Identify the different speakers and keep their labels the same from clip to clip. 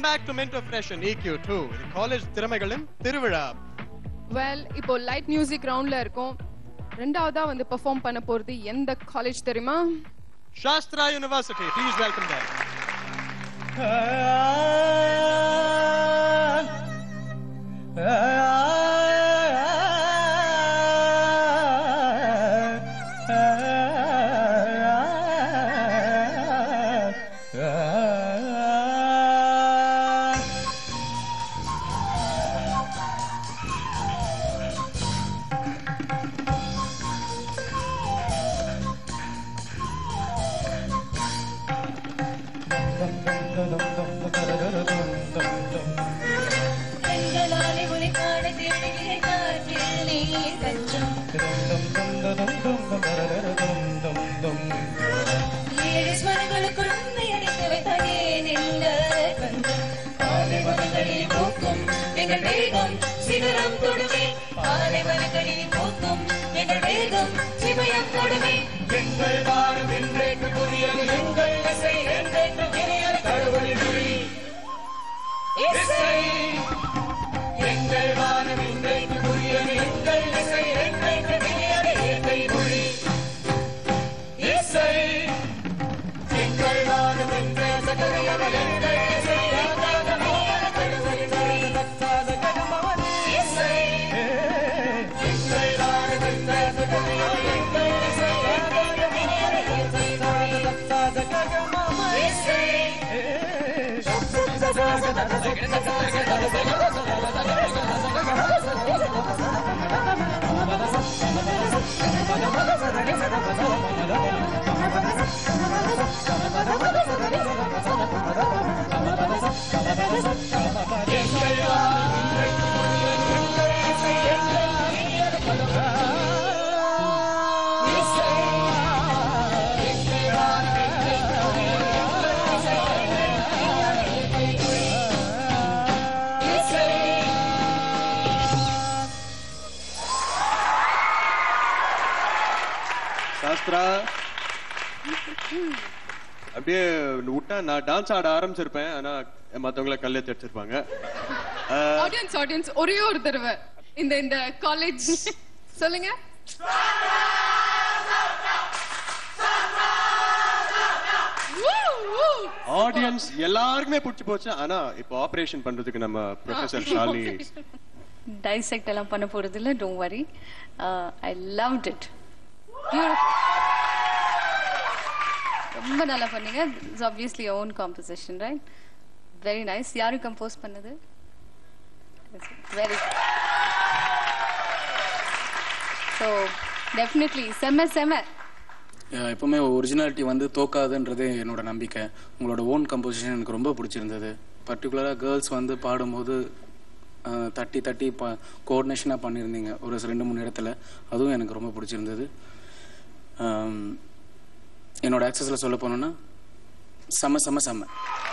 Speaker 1: Welcome back to mento fresh and EQ2 இது college திறமைகளின் திருவிழா
Speaker 2: well இப்போ லைட் மியூசிக் ரவுண்ட்ல இருக்கோம் ரெண்டாவதா வந்து பெர்ஃபார்ம் பண்ண போறது எந்த காலேஜ் தெரியுமா
Speaker 1: Sastra university please welcome them
Speaker 3: கண்களாலே உன்னை காண தேடுகிற காற்றில் நீ தஞ்சம் ஏழு ஸ்வரங்களுக்குள் உன்னை அடைத்து வைத்தாயே நின்ற கொஞ்சம் பாலைவனங்களில் பூக்கும் எங்கள் வேகம் சிகரம் தொடுமே பாலைவனங்களில் பூக்கும் எங்கள் வேகம் சிவயம் தொடுமே எங்கள் வாழும் இன்றைக்கு புதியது எங்கள் இசை என்றைக்கு இணையது கடவுளின் மொழி இசை எங்கள் வானம் இன்றைக்கு புதியது எங்கள் இசை என்றைக்கு இணையது இயற்கை மொழி இசை எங்கள் வானம் என்ற சகலையது எங்கள் இசை என்றாக இணையது கடவுளின் மொழி இசை எங்கள் வானம் என்ற சகலையது எங்கள் இசை என்றாக இணையது இயற்கை மொழி இசை
Speaker 1: சாஸ்திரா அப்படியே விட்டா நான் டான்ஸ் ஆட ஆரம்பிச்சிருப்பேன் ஆனா மத்தவங்கள கல்லே தடிச்சிருப்பாங்க
Speaker 2: ஆடியன்ஸ் ஆடியன்ஸ் ஒரே ஒரு தடவை இந்த இந்த காலேஜ் சொல்லுங்க Woo, woo.
Speaker 1: ஆடியன்ஸ் எல்லாருக்குமே பிடிச்சி போச்சு ஆனா இப்போ ஆபரேஷன் பண்றதுக்கு நம்ம ப்ரொஃபசர் ஷாலினி
Speaker 4: டைசெக்ட் எல்லாம் பண்ண போறது இல்ல don't worry I loved it ரொம்ப நல்லா பண்ணீங்க it's obviously own composition right very nice யாரு கம்போஸ் பண்ணது வெரி ஸோ டெஃபினெட்லி செம்ம செம்ம
Speaker 5: அஹ் எப்பவுமே ஒரிஜினாலிட்டி வந்து தோக்காதுன்றது என்னோட நம்பிக்கை உங்களோட ஓன் கம்போசிஷன் எனக்கு ரொம்ப பிடிச்சிருந்தது பர்டிகுலராக கேர்ள்ஸ் வந்து பாடும்போது அஹ், தட்டி தட்டி ப கோஆர்டினேஷனாக பண்ணியிருந்தீங்க ஒரு ரெண்டு மூணு இடத்துல அதுவும் எனக்கு ரொம்ப பிடிச்சிருந்தது அம், என்னோட ஆக்சஸில் சொல்ல போனோன்னா செம்ம செம்ம செம்ம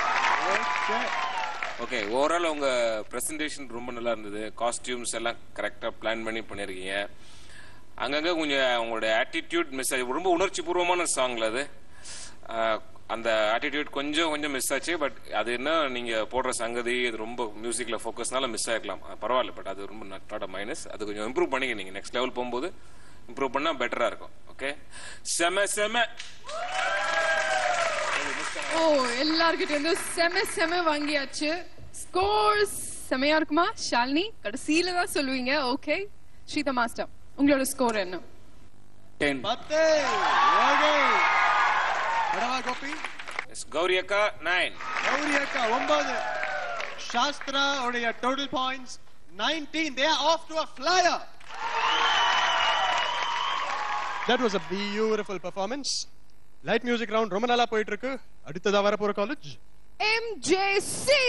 Speaker 6: ஓகே ஓவரால் உங்க பிரசன்டேஷன் ரொம்ப நல்லா இருந்தது காஸ்டியூம்ஸ் எல்லாம் கரெக்டா பிளான் பண்ணி பண்ணிருக்கீங்க அங்கங்க கொஞ்சம் உங்களோட ஆட்டிடியூட் மிஸ் ஆச்சு ரொம்ப உணர்ச்சி பூர்வமான சாங்ல அது ஆஹ், அந்த ஆட்டிடியூட் கொஞ்சம் கொஞ்சம் மிஸ் ஆச்சு பட் அது என்ன நீங்க போடுற சங்கதி இது ரொம்ப மியூசிக்ல ஃபோக்கஸ்னால மிஸ் ஆயிருக்கலாம் அது பரவாயில்ல பட் அது ரொம்ப நாட் அ மைனஸ் அது கொஞ்சம் இம்ப்ரூவ் பண்ணிக்க நீங்க நெக்ஸ்ட் லெவல் போகும்போது இம்ப்ரூவ் பண்ணா பெட்டரா இருக்கும் ஓகே செம செம
Speaker 2: ஓ எல்லார்கிட்ட இருந்து செம செம வாங்கியாச்சு ஸ்கோர்ஸ் செமையா இருக்குமா ஷாலினி கடைசியில தான் சொல்லுவீங்க ஓகே ஸ்ரீதா மாஸ்டர் உங்களோட ஸ்கோர் என்ன
Speaker 5: டென்
Speaker 1: பத்து ஓகே படவா கோபி
Speaker 6: கௌரி அக்கா நைன்
Speaker 1: கௌரி அக்கா ஒன்பது சாஸ்திரா உடைய total points 19 they are off to a flyer that was a beautiful performance light music round ரொம்ப நல்லா போயிட்டு இருக்கு அடுத்ததா வர போற காலேஜ்
Speaker 2: எம்ஜேசி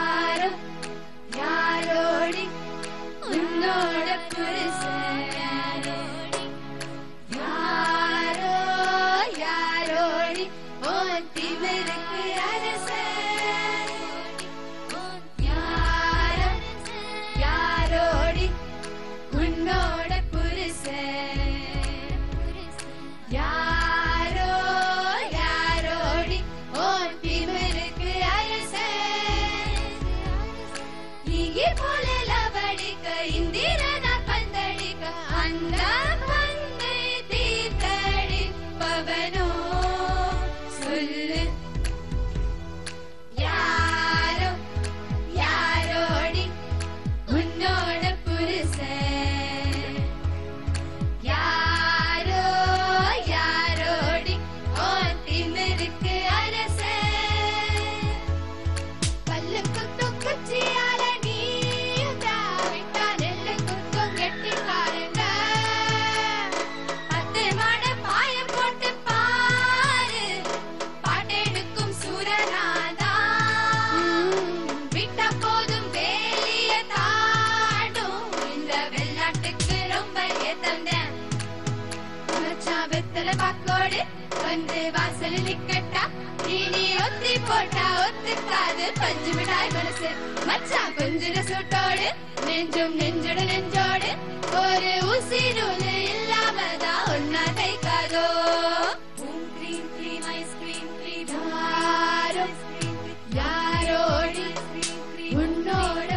Speaker 3: யாரோடி உன்னோட புருஷன்
Speaker 7: வெத்தலை பாக்கோடு வந்து வாசலில் நிக்கட்டா நீ ஒத்தி போட்டா ஒத்துக்காது பஞ்சு மிட்டாய் மனசு மச்சான் கொஞ்சிட சூட்டோடு நெஞ்சும் நெஞ்சோடு நெஞ்சோடு ஒரு ஊசி நூலு இல்லாமதான் ஒன்னா தைக்காதோ கிரீம் கிரீம் ஐஸ்கிரீம் கிரீம் யாரோ யாரோடு உன்னோட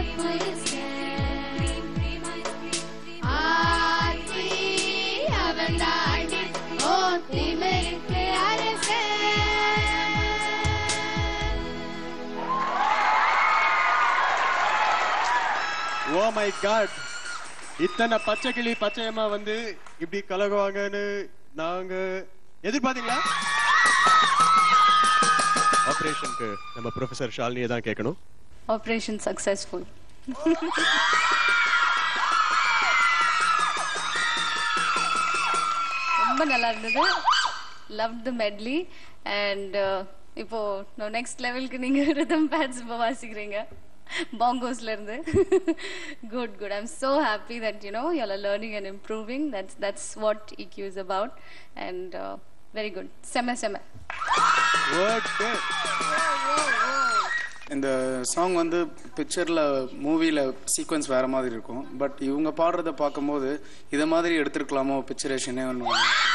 Speaker 7: ஆத்தி அவன் தாண்டி ஓ திமிருக்கு அரசன்
Speaker 1: ஓ மை காட் இத்தனை பச்சை கிளி பச்சையம்மா வந்து இப்படி கலகுவாங்கன்னு நாங்க எதிர்பார்த்தீங்களா ஆபரேஷனுக்கு நம்ம ப்ரொஃபசர் ஷாலினியை தான் கேட்கணும்
Speaker 4: ஆப்ரேஷன் சக்சஸ்ஃபுல் ரொம்ப நல்லா இருந்தது லவ் த மெட்லி அண்ட் இப்போ நெக்ஸ்ட் லெவலுக்கு நீங்க ரிதம் பேட்ஸ் இப்போ வாசிக்கிறீங்க பாங்கோஸ்ல இருந்து good good I'm so happy that you know you all are learning and improving that's that's what EQ is about and uh, very good செம செம
Speaker 1: okay
Speaker 5: இந்த சாங் வந்து பிக்சரில் மூவியில் சீக்வன்ஸ் வேறு மாதிரி இருக்கும் பட் இவங்க பாடுறத பார்க்கும்போது இதை மாதிரி எடுத்திருக்கலாமோ பிக்சரேஷனே ஒன்று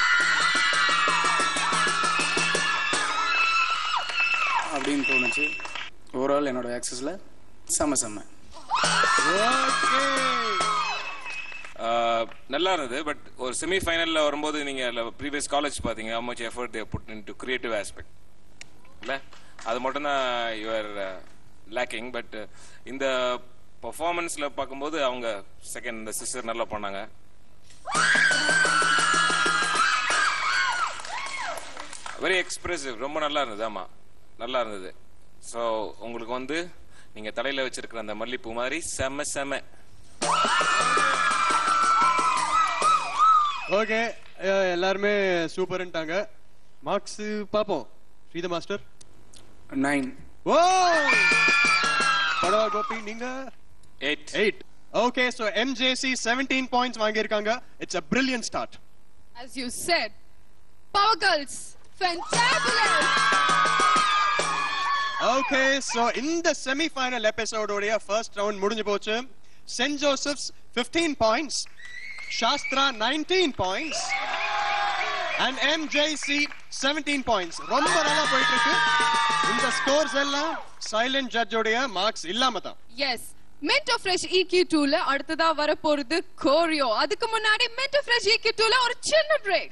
Speaker 5: அப்படின்னு தோணுச்சு ஓவரால் என்னோட ஆக்சஸில் செம செம்ம
Speaker 1: ஓகே
Speaker 6: ஆஹ் நல்லா இருந்தது பட் ஒரு செமி ஃபைனல்ல வரும்போது நீங்க ப்ரீவியஸ் காலேஜ் பாத்தீங்க how much effort they put into creative aspect இல்ல அது மட்டும் தான் யுவர் லேக்கிங் பட் இந்த பர்ஃபார்மன்ஸ்ல பார்க்கும்போது அவங்க செகண்ட் இந்த சிஸ்டர் நல்லா பண்ணாங்க வெரி எக்ஸ்பிரசிவ் ரொம்ப நல்லா இருந்தது ஆமா நல்லா இருந்தது ஸோ உங்களுக்கு வந்து நீங்க தலையில வச்சிருக்கிற அந்த மல்லிப்பூ மாதிரி செம செம
Speaker 1: ஓகே எல்லாருமே சூப்பர்ன்ட்டாங்க மார்க்ஸ் பாப்போம் ஸ்ரீத மாஸ்டர்
Speaker 5: நைன்
Speaker 1: ஓ படவா கோபி நீங்க
Speaker 6: eight
Speaker 1: eight okay so MJC seventeen points வாங்கியிருக்காங்க it's a brilliant start
Speaker 2: As you said, Power Girls, fantabulous!
Speaker 1: Okay so இந்த செமிஃபைனல் எபிசோடோடைய ஃபர்ஸ்ட் ரவுண்ட் முடிஞ்சு போச்சு saint Joseph's 15 points Sastra 19 points and MJC 17 points ரொம்ப நல்லா போயிட்டு இருக்கு இந்த ஸ்கோர்ஸ் எல்லாம் சைலண்ட் ஜட்ஜோடைய மார்க்ஸ் இல்லாம தான்
Speaker 2: Yes, Mentor Fresh EQ2 ல அடுத்ததா வர போறது கோரியோ அதுக்கு முன்னாடி Mentor Fresh EQ2 ல ஒரு சின்ன பிரேக்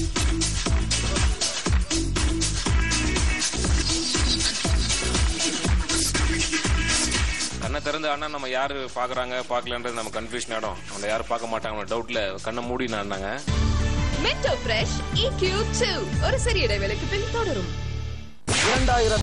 Speaker 6: கண்ணை திறந்து ஆனா நம்ம யாரு பாக்குறாங்க பாக்கலன்றது நம்ம கன்ஃபியூஷன் ஆயிடும் நம்ம யாரும் பார்க்க மாட்டாங்க டவுட்ல கண்ணை மூடி நான்னாங்க
Speaker 8: மென்டோ ஃப்ரெஷ் EQ2 ஒரு சிறிய இடைவேளைக்கு பின் தொடரும்